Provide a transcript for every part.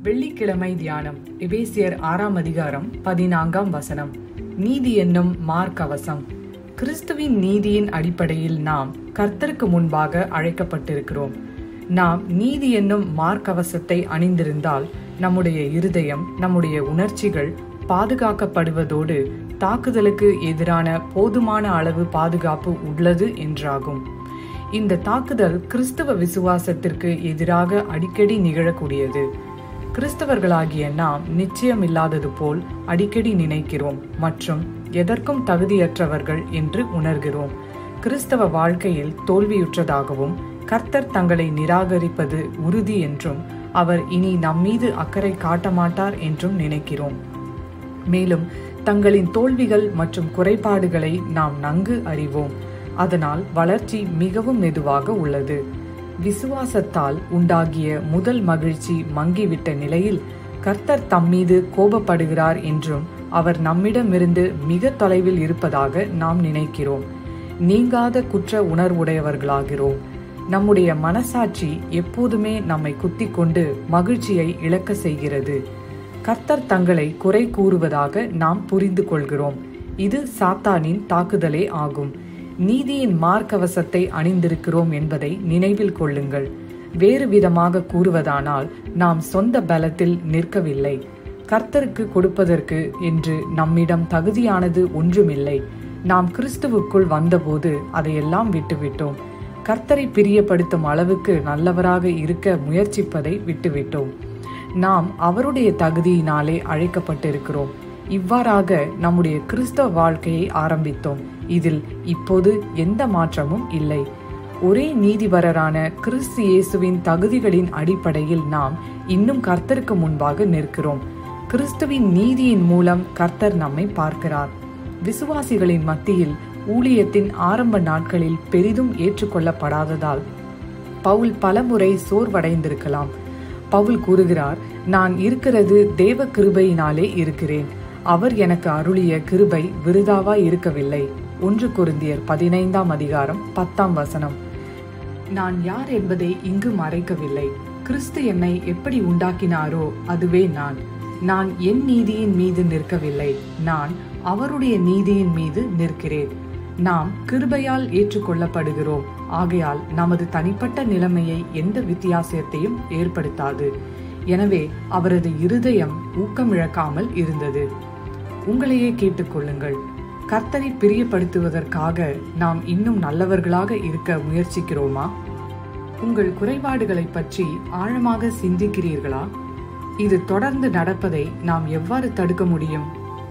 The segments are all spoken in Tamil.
வெள்ளிக்கிழமை தியானம் எபேசியர் ஆறாம் அதிகாரம் பதினான்காம் வசனம் நீதி என்னும் மார்க்கவசம் கிறிஸ்துவின் நீதியின் அடிப்படையில் நாம் கர்த்தருக்கு முன்பாக அழைக்கப்பட்டிருக்கிறோம் நாம் நீதி என்னும் மார்க்கவசத்தை அணிந்திருந்தால் நம்முடைய இருதயம் நம்முடைய உணர்ச்சிகள் பாதுகாக்கப்படுவதோடு தாக்குதலுக்கு எதிரான போதுமான அளவு பாதுகாப்பு உள்ளது என்றாகும் இந்த தாக்குதல் கிறிஸ்தவ விசுவாசத்திற்கு எதிராக அடிக்கடி நிகழக்கூடியது கிறிஸ்தவர்களாகிய நாம் நிச்சயமில்லாதது போல் அடிக்கடி நினைக்கிறோம் மற்றும் எதற்கும் தகுதியற்றவர்கள் என்று உணர்கிறோம் கிறிஸ்தவ வாழ்க்கையில் தோல்வியுற்றதாகவும் கர்த்தர் தங்களை நிராகரிப்பது உறுதி என்றும் அவர் இனி நம்மீது அக்கறை காட்ட மாட்டார் என்றும் நினைக்கிறோம் மேலும் தங்களின் தோல்விகள் மற்றும் குறைபாடுகளை நாம் நன்கு அறிவோம் அதனால் வளர்ச்சி மிகவும் மெதுவாக உள்ளது விசுவாசத்தால் உண்டாகிய முதல் மகிழ்ச்சி மங்கிவிட்ட நிலையில் கர்த்தர் தம்மீது கோபப்படுகிறார் என்றும் அவர் நம்மிடமிருந்து மிக தொலைவில் இருப்பதாக நாம் நினைக்கிறோம் நீங்காத குற்ற உணர்வுடையவர்களாகிறோம் நம்முடைய மனசாட்சி எப்போதுமே நம்மை குத்திக் கொண்டு மகிழ்ச்சியை இழக்க செய்கிறது கர்த்தர் தங்களை குறை கூறுவதாக நாம் புரிந்து கொள்கிறோம் இது சாத்தானின் தாக்குதலே ஆகும் நீதியின் மார்க்கவசத்தை அணிந்திருக்கிறோம் என்பதை நினைவில் கொள்ளுங்கள் வேறு விதமாக கூறுவதானால் நாம் சொந்த பலத்தில் நிற்கவில்லை கர்த்தருக்கு கொடுப்பதற்கு என்று நம்மிடம் தகுதியானது ஒன்றுமில்லை நாம் கிறிஸ்துவுக்குள் வந்தபோது அதையெல்லாம் விட்டுவிட்டோம் கர்த்தரை பிரியப்படுத்தும் அளவுக்கு நல்லவராக இருக்க முயற்சிப்பதை விட்டுவிட்டோம் நாம் அவருடைய தகுதியினாலே அழைக்கப்பட்டிருக்கிறோம் இவ்வாறாக நம்முடைய கிறிஸ்தவ வாழ்க்கையை ஆரம்பித்தோம் இதில் இப்போது எந்த மாற்றமும் இல்லை ஒரே நீதிபரரான கிறிஸ்து இயேசுவின் தகுதிகளின் அடிப்படையில் நாம் இன்னும் கர்த்தருக்கு முன்பாக நிற்கிறோம் கிறிஸ்துவின் நீதியின் மூலம் கர்த்தர் நம்மை பார்க்கிறார் விசுவாசிகளின் மத்தியில் ஊழியத்தின் ஆரம்ப நாட்களில் பெரிதும் ஏற்றுக்கொள்ளப்படாததால் பவுல் பலமுறை சோர்வடைந்திருக்கலாம் பவுல் கூறுகிறார் நான் இருக்கிறது தேவ கிருபையினாலே இருக்கிறேன் அவர் எனக்கு அருளிய கிருபை விருதாவா இருக்கவில்லை ஒன்று குருந்தியர் பதினைந்தாம் அதிகாரம் பத்தாம் வசனம் நான் யார் என்பதை இங்கு மறைக்கவில்லை கிறிஸ்து என்னை எப்படி உண்டாக்கினாரோ அதுவே நான் நான் என் நீதியின் மீது நிற்கவில்லை நான் அவருடைய நீதியின் மீது நிற்கிறேன் நாம் கிருபையால் ஏற்றுக்கொள்ளப்படுகிறோம் ஆகையால் நமது தனிப்பட்ட நிலைமையை எந்த வித்தியாசத்தையும் ஏற்படுத்தாது எனவே அவரது இருதயம் ஊக்கமிழக்காமல் இருந்தது உங்களையே கேட்டுக்கொள்ளுங்கள் கர்த்தரை பிரியப்படுத்துவதற்காக நாம் இன்னும் நல்லவர்களாக இருக்க முயற்சிக்கிறோமா உங்கள் குறைபாடுகளை பற்றி ஆழமாக சிந்திக்கிறீர்களா இது தொடர்ந்து நடப்பதை நாம் எவ்வாறு தடுக்க முடியும்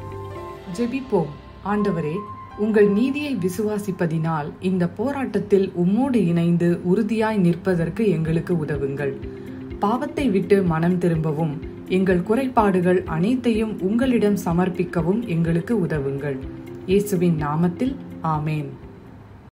ஜெபிப்போம் ஆண்டவரே உங்கள் நீதியை விசுவாசிப்பதினால் இந்த போராட்டத்தில் உம்மோடு இணைந்து உறுதியாய் நிற்பதற்கு எங்களுக்கு உதவுங்கள் பாவத்தை விட்டு மனம் திரும்பவும் எங்கள் குறைபாடுகள் அனைத்தையும் உங்களிடம் சமர்ப்பிக்கவும் எங்களுக்கு உதவுங்கள் இயேசுவின் நாமத்தில் ஆமேன்